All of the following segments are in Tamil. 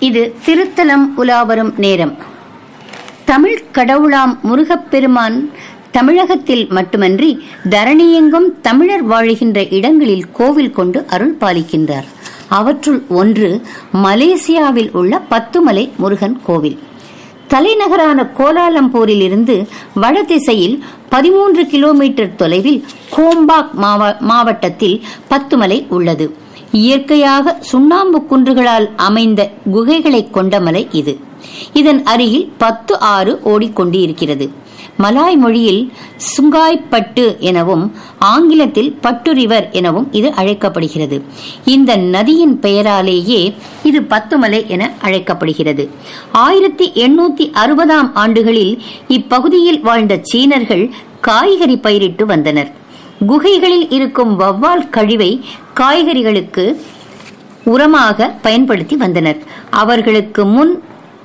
இது திருத்தலம் உலாவரும் நேரம் தமிழ் கடவுளாம் முருகப்பெருமான் தமிழகத்தில் மட்டுமன்றி தரணியெங்கும் தமிழர் வாழுகின்ற இடங்களில் கோவில் கொண்டு அருள் பாலிக்கின்றார் அவற்றுள் ஒன்று மலேசியாவில் உள்ள பத்துமலை முருகன் கோவில் தலைநகரான கோலாலம்பூரில் இருந்து வடதிசையில் பதிமூன்று கிலோமீட்டர் தொலைவில் கோம்பாக் மாவ- மாவட்டத்தில் பத்துமலை உள்ளது இயற்கையாக சுண்ணாம்பு குன்றுகளால் அமைந்த குகைகளைக் கொண்ட மலை இது இதன் அருகில் பத்து ஆறு ஓடிக்கொண்டு இருக்கிறது மலாய் மொழியில் சுங்காய்பட்டு எனவும் ஆங்கிலத்தில் பட்டு ரிவர் எனவும் இது அழைக்கப்படுகிறது இந்த நதியின் பெயராலேயே இது பத்துமலை என அழைக்கப்படுகிறது ஆயிரத்தி எண்ணூத்தி அறுபதாம் ஆண்டுகளில் இப்பகுதியில் வாழ்ந்த சீனர்கள் காய்கறி பயிரிட்டு வந்தனர் குகைகளில் இருக்கும் வவ்வால் கழிவை காய்கறிகளுக்கு உரமாக பயன்படுத்தி வந்தனர் அவர்களுக்கு முன்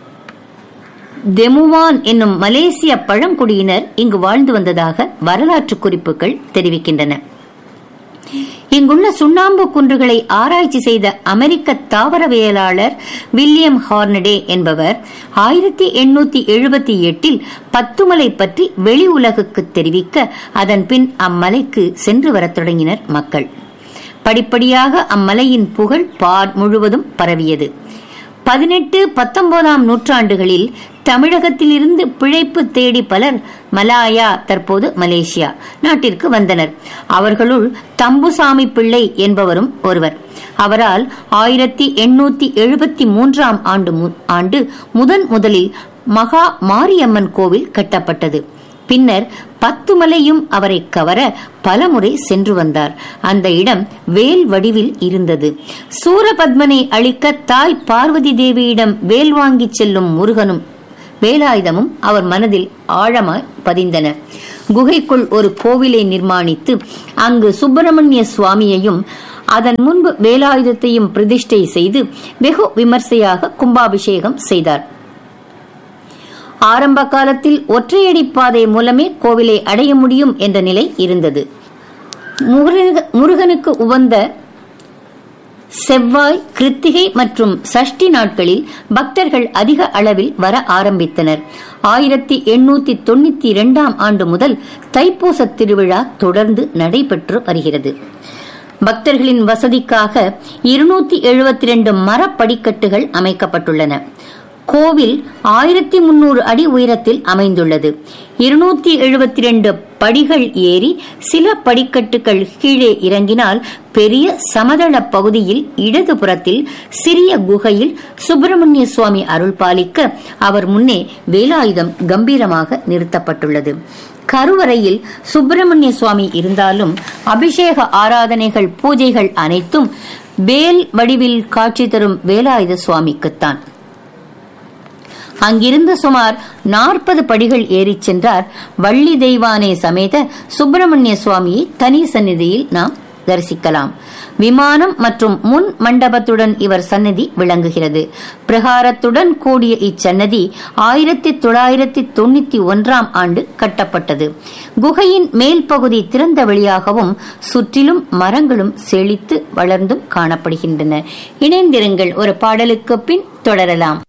தெமுவான் என்னும் மலேசிய பழங்குடியினர் இங்கு வாழ்ந்து வந்ததாக வரலாற்று குறிப்புகள் தெரிவிக்கின்றன இங்குள்ள சுண்ணாம்பு குன்றுகளை ஆராய்ச்சி செய்த அமெரிக்க தாவரவியலாளர் வில்லியம் ஹார்னடே என்பவர் ஆயிரத்தி எண்ணூத்தி எழுபத்தி எட்டில் பத்துமலை பற்றி வெளி உலகுக்கு தெரிவிக்க அதன் பின் அம்மலைக்கு சென்று வரத் தொடங்கினர் மக்கள் படிப்படியாக அம்மலையின் புகழ் பார் முழுவதும் பரவியது பதினெட்டு பத்தொன்பதாம் நூற்றாண்டுகளில் தமிழகத்திலிருந்து பிழைப்பு தேடி பலர் மலாயா தற்போது மலேசியா நாட்டிற்கு வந்தனர் அவர்களுள் தம்புசாமி பிள்ளை என்பவரும் ஒருவர் அவரால் ஆயிரத்தி எண்ணூத்தி எழுபத்தி மூன்றாம் ஆண்டு மு- ஆண்டு முதன் முதலில் மகா மாரியம்மன் கோவில் கட்டப்பட்டது பின்னர் பத்துமலையும் அவரை கவர பலமுறை சென்று வந்தார் அந்த இடம் வேல் வடிவில் இருந்தது சூரபத்மனை அழிக்க தாய் பார்வதி தேவியிடம் வேல் வாங்கிச் செல்லும் முருகனும் வேலாயுதமும் அவர் மனதில் ஆழமாய் பதிந்தன குகைக்குள் ஒரு கோவிலை நிர்மாணித்து அங்கு சுப்பிரமணிய சுவாமியையும் அதன் முன்பு வேலாயுதத்தையும் பிரதிஷ்டை செய்து வெகு விமர்சையாக கும்பாபிஷேகம் செய்தார் ஆரம்ப காலத்தில் ஒற்றையடி பாதை மூலமே கோவிலை அடைய முடியும் என்ற நிலை இருந்தது முருக- முருகனுக்கு உவந்த செவ்வாய் கிருத்திகை மற்றும் சஷ்டி நாட்களில் பக்தர்கள் அதிக அளவில் வர ஆரம்பித்தனர் ஆயிரத்தி எண்ணூத்தி தொண்ணூத்தி இரண்டாம் ஆண்டு முதல் தைப்பூச திருவிழா தொடர்ந்து நடைபெற்று வருகிறது பக்தர்களின் வசதிக்காக இருநூத்தி எழுபத்தி ரெண்டு மரப்படிக்கட்டுகள் அமைக்கப்பட்டுள்ளன கோவில் ஆயிரத்தி முன்னூறு அடி உயரத்தில் அமைந்துள்ளது இருநூத்தி எழுபத்தி ரெண்டு படிகள் ஏறி சில படிக்கட்டுகள் கீழே இறங்கினால் பெரிய சமதள பகுதியில் இடதுபுறத்தில் சிறிய குகையில் சுப்பிரமணிய சுவாமி அருள் பாலிக்க அவர் முன்னே வேலாயுதம் கம்பீரமாக நிறுத்தப்பட்டுள்ளது கருவறையில் சுப்பிரமணிய சுவாமி இருந்தாலும் அபிஷேக ஆராதனைகள் பூஜைகள் அனைத்தும் வேல் வடிவில் காட்சி தரும் வேலாயுத சுவாமிக்குத்தான் அங்கிருந்து சுமார் நாற்பது படிகள் ஏறிச் சென்றார் வள்ளி தெய்வானை சமேத சுப்பிரமணிய சுவாமியை தனி சந்நிதியில் நாம் தரிசிக்கலாம் விமானம் மற்றும் முன் மண்டபத்துடன் இவர் சன்னதி விளங்குகிறது பிரகாரத்துடன் கூடிய இச்சன்னதி ஆயிரத்தி தொள்ளாயிரத்தி தொண்ணூத்தி ஒன்றாம் ஆண்டு கட்டப்பட்டது குகையின் மேல் பகுதி திறந்த வெளியாகவும் சுற்றிலும் மரங்களும் செழித்து வளர்ந்தும் காணப்படுகின்றன இணைந்திருங்கள் ஒரு பாடலுக்கு பின் தொடரலாம்